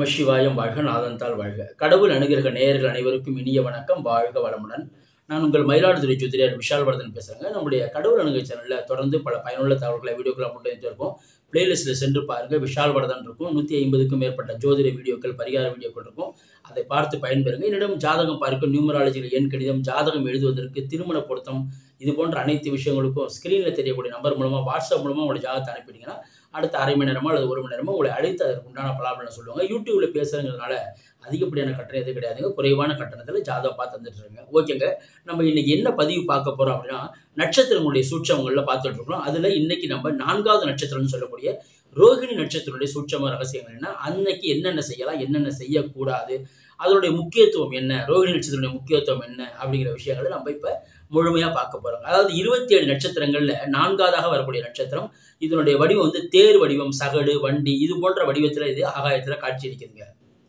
நமசிவாயம் வாழ்க நாதந்தால் வாழ்க கடவுள் அனுகிரக நேயர்கள் அனைவருக்கும் இனிய வணக்கம் வாழ்க வளமுடன் நான் உங்கள் மயிலாடுதுறை ஜோதிடர் விஷால் வர்தன் பேசுகிறேங்க நம்முடைய கடவுள் அணுகை சேனலில் தொடர்ந்து பல பயனுள்ள தகவல்களை வீடியோக்களை போட்டு வந்துட்டு இருக்கோம் பிளேலிஸ்ட்டில் சென்று பாருங்கள் விஷால் வர்தன் இருக்கும் நூற்றி ஐம்பதுக்கும் மேற்பட்ட ஜோதிட வீடியோக்கள் பரிகார வீடியோக்கள் இருக்கும் அதை பார்த்து பயன்பெறுங்க என்னிடம் ஜாதகம் பார்க்க நியூமராலஜியில் எண் கணிதம் ஜாதகம் எழுதுவதற்கு திருமண பொருத்தம் இது போன்ற அனைத்து விஷயங்களுக்கும் ஸ்க்ரீனில் தெரியக்கூடிய நம்பர் மூலமாக வாட்ஸ்அப் மூலமாக உங்களுடைய ஜாதகத்தை அனுப்பிட்டீங்கன்னா அடுத்த அரை மணி நேரமோ அல்லது ஒரு மணி நேரமோ உங்களை அழைத்து அதற்கு உண்டான பலாபலனை சொல்லுவாங்க யூடியூப்ல பேசுறதுனால அதிகப்படியான கட்டணம் எதுவும் கிடையாதுங்க குறைவான கட்டணத்தில் ஜாதகம் பார்த்து வந்துட்டு இருங்க ஓகேங்க நம்ம இன்னைக்கு என்ன பதிவு பார்க்க போறோம் அப்படின்னா நட்சத்திரங்களுடைய சூட்சமங்களில் பார்த்துட்டு இருக்கோம் அதுல இன்னைக்கு நம்ம நான்காவது நட்சத்திரம்னு சொல்லக்கூடிய ரோகிணி நட்சத்திரனுடைய சூட்சம ரகசியங்கள் என்ன அன்னைக்கு என்னென்ன செய்யலாம் என்னென்ன செய்யக்கூடாது அதனுடைய முக்கியத்துவம் என்ன ரோகிணி நட்சத்திரனுடைய முக்கியத்துவம் என்ன அப்படிங்கிற விஷயங்களை நம்ம இப்போ முழுமையாக பார்க்க போகிறோம் அதாவது இருபத்தி ஏழு நட்சத்திரங்களில் நான்காவதாக வரக்கூடிய நட்சத்திரம் இதனுடைய வடிவம் வந்து தேர் வடிவம் சகடு வண்டி இது போன்ற வடிவத்தில் இது ஆகாயத்தில் காட்சியளிக்குதுங்க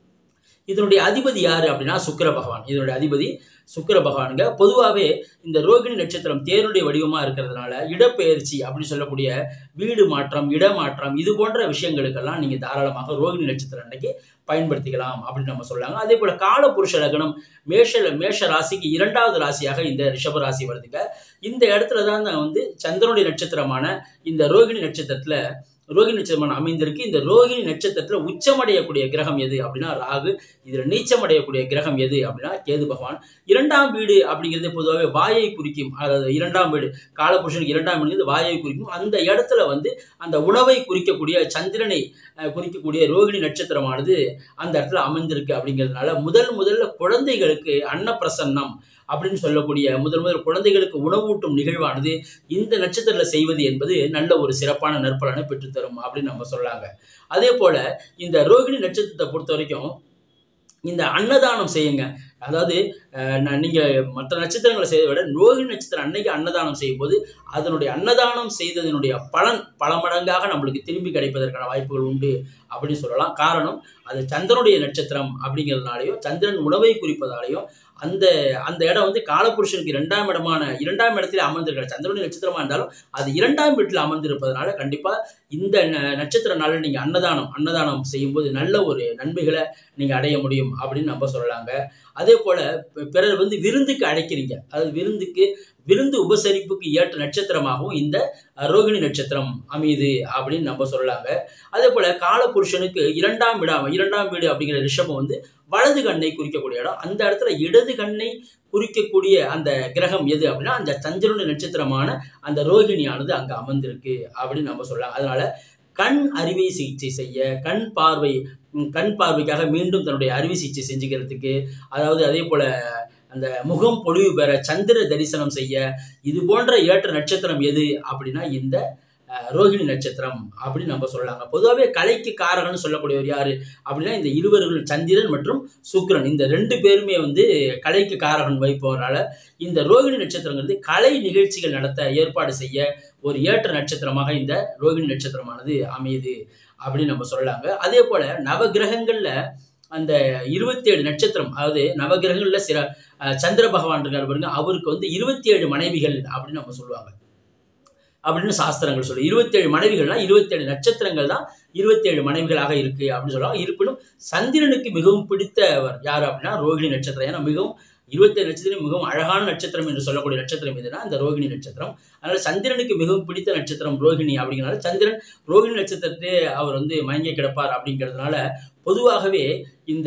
இதனுடைய அதிபதி யாரு அப்படின்னா சுக்கிர பகவான் இதனுடைய அதிபதி சுக்கிர பகவானுங்க பொதுவாகவே இந்த ரோகிணி நட்சத்திரம் தேருடைய வடிவமா இருக்கிறதுனால இடப்பெயர்ச்சி அப்படின்னு சொல்லக்கூடிய வீடு மாற்றம் இடமாற்றம் இது போன்ற விஷயங்களுக்கெல்லாம் நீங்க தாராளமாக ரோகிணி நட்சத்திரம் அன்னைக்கு பயன்படுத்திக்கலாம் அப்படின்னு நம்ம சொல்லாங்க அதே போல காலபுருஷ லக்னம் மேஷ மேஷ ராசிக்கு இரண்டாவது ராசியாக இந்த ரிஷப ராசி வருதுங்க இந்த இடத்துல தான் வந்து சந்திரனுடைய நட்சத்திரமான இந்த ரோகிணி நட்சத்திரத்துல ரோகிணி நட்சத்திரம் அமைந்திருக்கு இந்த ரோகிணி நட்சத்திரத்துல உச்சமடையக்கூடிய கிரகம் எது அப்படின்னா ராகு இதுல நீச்சமடையக்கூடிய கிரகம் எது அப்படின்னா கேது பகவான் இரண்டாம் வீடு அப்படிங்கிறது பொதுவாகவே வாயை குறிக்கும் அதாவது இரண்டாம் வீடு காலபுருஷனுக்கு இரண்டாம் வீடு வாயை குறிக்கும் அந்த இடத்துல வந்து அந்த உணவை குறிக்கக்கூடிய சந்திரனை குறிக்கக்கூடிய ரோகிணி நட்சத்திரமானது அந்த இடத்துல அமைந்திருக்கு அப்படிங்கிறதுனால முதல் முதல்ல குழந்தைகளுக்கு அன்னப்பிரசன்னம் அப்படின்னு சொல்லக்கூடிய முதல் முதல் குழந்தைகளுக்கு உணவூட்டும் நிகழ்வானது இந்த நட்சத்திரத்தில் செய்வது என்பது நல்ல ஒரு சிறப்பான நற்பலனை பெற்றுத்தரும் அப்படின்னு நம்ம சொல்லாங்க அதே போல இந்த ரோகிணி நட்சத்திரத்தை பொறுத்த வரைக்கும் இந்த அன்னதானம் செய்யுங்க அதாவது நீங்கள் மற்ற நட்சத்திரங்களை செய்வதை விட ரோகிணி நட்சத்திரம் அன்னைக்கு அன்னதானம் செய்யும் போது அதனுடைய அன்னதானம் செய்ததனுடைய பலன் பல மடங்காக நம்மளுக்கு திரும்பி கிடைப்பதற்கான வாய்ப்புகள் உண்டு அப்படின்னு சொல்லலாம் காரணம் அது சந்திரனுடைய நட்சத்திரம் அப்படிங்கிறதுனாலையும் சந்திரன் உணவை குறிப்பதாலையும் அந்த அந்த இடம் வந்து காலபுருஷனுக்கு இரண்டாம் இடமான இரண்டாம் இடத்துல அமர்ந்திருக்கிற சந்திரனுடைய நட்சத்திரமா இருந்தாலும் அது இரண்டாம் வீட்டில் அமர்ந்திருப்பதனால கண்டிப்பா இந்த நட்சத்திர நாளில் நீங்க அன்னதானம் அன்னதானம் செய்யும்போது நல்ல ஒரு நன்மைகளை நீங்க அடைய முடியும் அப்படின்னு நம்ம சொல்லலாங்க அதே போல பிறர் வந்து விருந்துக்கு அழைக்கிறீங்க அதாவது விருந்துக்கு விருந்து உபசரிப்புக்கு ஏற்ற நட்சத்திரமாகவும் இந்த ரோகிணி நட்சத்திரம் அமையுது அப்படின்னு நம்ம சொல்லலாங்க அதே போல காலபுருஷனுக்கு இரண்டாம் வீடாம இரண்டாம் வீடு அப்படிங்கிற ரிஷபம் வந்து வலது கண்ணை குறிக்கக்கூடிய இடம் அந்த இடத்துல இடது கண்ணை குறிக்கக்கூடிய அந்த கிரகம் எது அப்படின்னா அந்த சந்திரனுடைய நட்சத்திரமான அந்த ரோகிணியானது அங்க அமர்ந்திருக்கு அப்படின்னு நம்ம சொல்லலாம் அதனால கண் அறுவை சிகிச்சை செய்ய கண் பார்வை கண் பார்வைக்காக மீண்டும் தன்னுடைய அறுவை சிகிச்சை செஞ்சுக்கிறதுக்கு அதாவது அதே போல அந்த முகம் பொழிவு பெற சந்திர தரிசனம் செய்ய இது போன்ற ஏற்ற நட்சத்திரம் எது அப்படின்னா இந்த ரோஹிணி நட்சத்திரம் அப்படின்னு நம்ம சொல்லலாங்க பொதுவாகவே கலைக்கு காரகன்னு சொல்லக்கூடியவர் யாரு அப்படின்னா இந்த இருவர்கள் சந்திரன் மற்றும் சுக்கரன் இந்த ரெண்டு பேருமே வந்து கலைக்கு காரகன் வைப்பவரால இந்த ரோகிணி நட்சத்திரங்கிறது கலை நிகழ்ச்சிகள் நடத்த ஏற்பாடு செய்ய ஒரு ஏற்ற நட்சத்திரமாக இந்த ரோகிணி நட்சத்திரமானது அமையுது அப்படின்னு நம்ம சொல்லலாங்க அதே போல நவகிரகங்கள்ல அந்த இருபத்தி ஏழு நட்சத்திரம் அதாவது நவகிரகங்கள்ல சில சந்திர பகவான் இருக்கார் பாருங்க அவருக்கு வந்து இருபத்தி ஏழு மனைவிகள் அப்படின்னு நம்ம சொல்லுவாங்க அப்படின்னு சாஸ்திரங்கள் சொல்லு இருபத்தேழு மனைவிகள்னா இருபத்தேழு நட்சத்திரங்கள் தான் இருபத்தேழு மனைவிகளாக இருக்கு அப்படின்னு சொல்லுவாங்க இருப்பினும் சந்திரனுக்கு மிகவும் பிடித்தவர் யார் அப்படின்னா ரோகிணி நட்சத்திரம் ஏன்னா மிகவும் இருபத்தேழு நட்சத்திரம் மிகவும் அழகான நட்சத்திரம் என்று சொல்லக்கூடிய நட்சத்திரம் எதுனா இந்த ரோகிணி நட்சத்திரம் அதனால சந்திரனுக்கு மிகவும் பிடித்த நட்சத்திரம் ரோகிணி அப்படிங்கிறனால சந்திரன் ரோகிணி நட்சத்திரத்தே அவர் வந்து மயங்கி கிடப்பார் அப்படிங்கிறதுனால பொதுவாகவே இந்த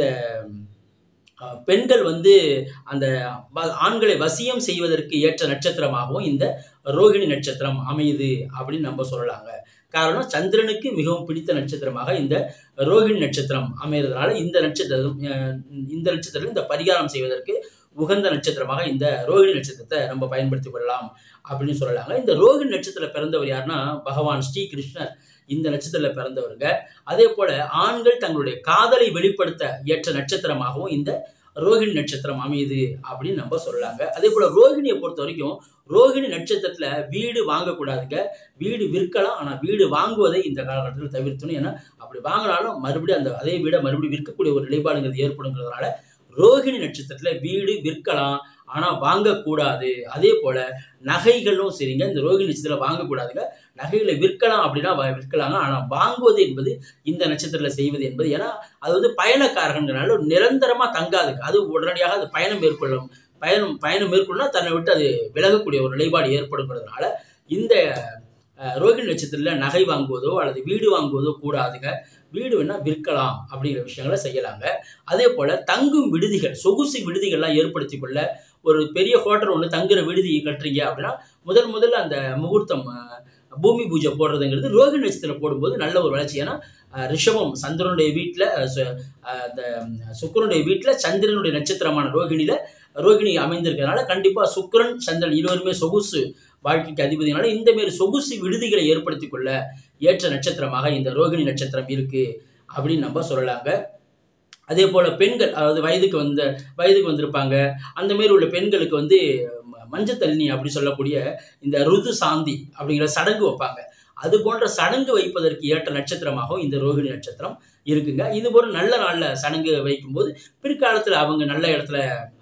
பெண்கள் வந்து அந்த ஆண்களை வசியம் செய்வதற்கு ஏற்ற நட்சத்திரமாகவும் இந்த ரோகிணி நட்சத்திரம் அமையுது அப்படின்னு நம்ம சொல்லலாங்க காரணம் சந்திரனுக்கு மிகவும் பிடித்த நட்சத்திரமாக இந்த ரோகிணி நட்சத்திரம் அமைகிறதுனால இந்த நட்சத்திரம் இந்த நட்சத்திரம் இந்த பரிகாரம் செய்வதற்கு உகந்த நட்சத்திரமாக இந்த ரோகிணி நட்சத்திரத்தை நம்ம பயன்படுத்திக் கொள்ளலாம் அப்படின்னு சொல்லலாங்க இந்த ரோகிணி நட்சத்திரம் பிறந்தவர் யாருன்னா பகவான் ஸ்ரீ கிருஷ்ணர் இந்த நட்சத்திரத்தில் பிறந்தவருங்க அதே போல ஆண்கள் தங்களுடைய காதலை வெளிப்படுத்த ஏற்ற நட்சத்திரமாகவும் இந்த ரோஹிணி நட்சத்திரம் அமையுது அப்படின்னு நம்ம சொல்லலாங்க அதே போல ரோஹிணியை பொறுத்த வரைக்கும் ரோஹிணி நட்சத்திரத்துல வீடு வாங்கக்கூடாதுங்க வீடு விற்கலாம் ஆனா வீடு வாங்குவதை இந்த காலகட்டத்தில் தவிர்த்தணும் ஏன்னா அப்படி வாங்கினாலும் மறுபடியும் அந்த அதே வீடை மறுபடியும் விற்கக்கூடிய ஒரு நிலைப்பாடுங்கிறது ஏற்படுங்கிறதுனால ரோஹிணி நட்சத்திரத்துல வீடு விற்கலாம் ஆனால் வாங்கக்கூடாது அதே போல் நகைகளும் சரிங்க இந்த ரோகிணி நட்சத்திரத்தில் வாங்கக்கூடாதுங்க நகைகளை விற்கலாம் அப்படின்னா வ- விற்கலாங்க ஆனால் வாங்குவது என்பது இந்த நட்சத்திரத்தில் செய்வது என்பது ஏன்னா அது வந்து பயணக்காரங்கனால நிரந்தரமாக தங்காதுங்க அது உடனடியாக அது பயணம் மேற்கொள்ளும் பயணம் பயணம் மேற்கொள்ளனா தன்னை விட்டு அது விலகக்கூடிய ஒரு நிலைப்பாடு ஏற்படுங்கிறதுனால இந்த அஹ், ரோகிணி நட்சத்திரத்தில் நகை வாங்குவதோ அல்லது வீடு வாங்குவதோ கூடாதுங்க வீடு வேணா விற்கலாம் அப்படிங்கிற விஷயங்களை செய்யலாங்க அதே போல் தங்கும் விடுதிகள் சொகுசு விடுதிகள்லாம் ஏற்படுத்தி கொள்ள ஒரு பெரிய ஹோட்டல் ஒன்று தங்குற விடுதி கட்டுறீங்க அப்படின்னா முதல் முதல்ல அந்த முகூர்த்தம் அஹ், பூமி பூஜை போடுறதுங்கிறது ரோகிணி நட்சத்திரம் போடும்போது நல்ல ஒரு வளர்ச்சி ஏன்னா அஹ், ரிஷபம் சந்திரனுடைய வீட்டில் அந்த சுக்கிரனுடைய வீட்டில் சந்திரனுடைய நட்சத்திரமான ரோகிணியில ரோகிணி அமைந்திருக்கிறதுனால கண்டிப்பாக சுக்கிரன் சந்திரன் இருவருமே சொகுசு வாழ்க்கைக்கு அதிபதினால இந்த மாரி சொகுசு விடுதிகளை ஏற்படுத்தி கொள்ள ஏற்ற நட்சத்திரமாக இந்த ரோகிணி நட்சத்திரம் இருக்கு அப்படின்னு நம்ம சொல்லலாங்க அதே போல் பெண்கள் அதாவது வயதுக்கு வந்த வயதுக்கு வந்திருப்பாங்க அந்த மாரி உள்ள பெண்களுக்கு வந்து ம- மஞ்சள் தண்ணி அப்படி சொல்லக்கூடிய இந்த ருது சாந்தி அப்படிங்கிற சடங்கு வைப்பாங்க அது போன்ற சடங்கு வைப்பதற்கு ஏற்ற நட்சத்திரமாகவும் இந்த ரோகிணி நட்சத்திரம் இருக்குங்க இது போல நல்ல நாளில் சடங்கு வைக்கும்போது பிற்காலத்தில் அவங்க நல்ல இடத்துல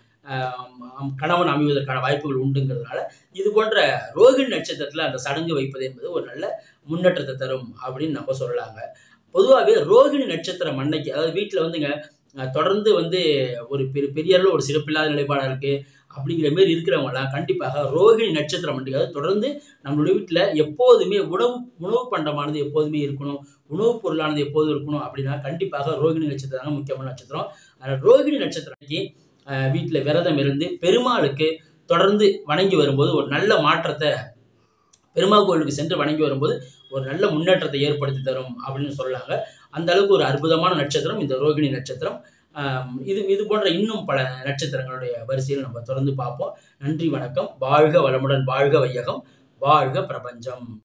ஆம், கணவன் அமைவதற்கான வாய்ப்புகள் உண்டுங்கிறதுனால இது போன்ற ரோகிணி நட்சத்திரத்தில் அந்த சடங்கு வைப்பது என்பது ஒரு நல்ல முன்னேற்றத்தை தரும் அப்படின்னு நம்ம சொல்லலாங்க பொதுவாகவே ரோகிணி நட்சத்திரம் அன்னைக்கு அதாவது வீட்டில் வந்துங்க அஹ், தொடர்ந்து வந்து ஒரு பெரிய பெரிய அளவில் ஒரு சிறப்பில்லாத நிலைப்பாடாக இருக்குது அப்படிங்கிற மாரி இருக்கிறவங்களாம் கண்டிப்பாக ரோகிணி நட்சத்திரம் அன்றைக்கி அதாவது தொடர்ந்து நம்மளுடைய வீட்டில் எப்போதுமே உணவு உணவு பண்டமானது எப்போதுமே இருக்கணும் உணவுப் பொருளானது எப்போதும் இருக்கணும் அப்படின்னா கண்டிப்பாக ரோகிணி நட்சத்திரம் தாங்க முக்கியமான நட்சத்திரம் அதனால் ரோகிணி நட்சத்திரம் அன்னைக்கு வீட்டில் விரதம் இருந்து பெருமாளுக்கு தொடர்ந்து வணங்கி வரும்போது ஒரு நல்ல மாற்றத்தை பெருமாள் கோயிலுக்கு சென்று வணங்கி வரும்போது ஒரு நல்ல முன்னேற்றத்தை ஏற்படுத்தி தரும் அப்படின்னு சொல்லலாங்க அந்த அளவுக்கு ஒரு அற்புதமான நட்சத்திரம் இந்த ரோகிணி நட்சத்திரம் ஆம், இது இது போன்ற இன்னும் பல நட்சத்திரங்களுடைய வரிசையில் நம்ம தொடர்ந்து பார்ப்போம் நன்றி வணக்கம் வாழ்க வளமுடன் வாழ்க வையகம் வாழ்க பிரபஞ்சம்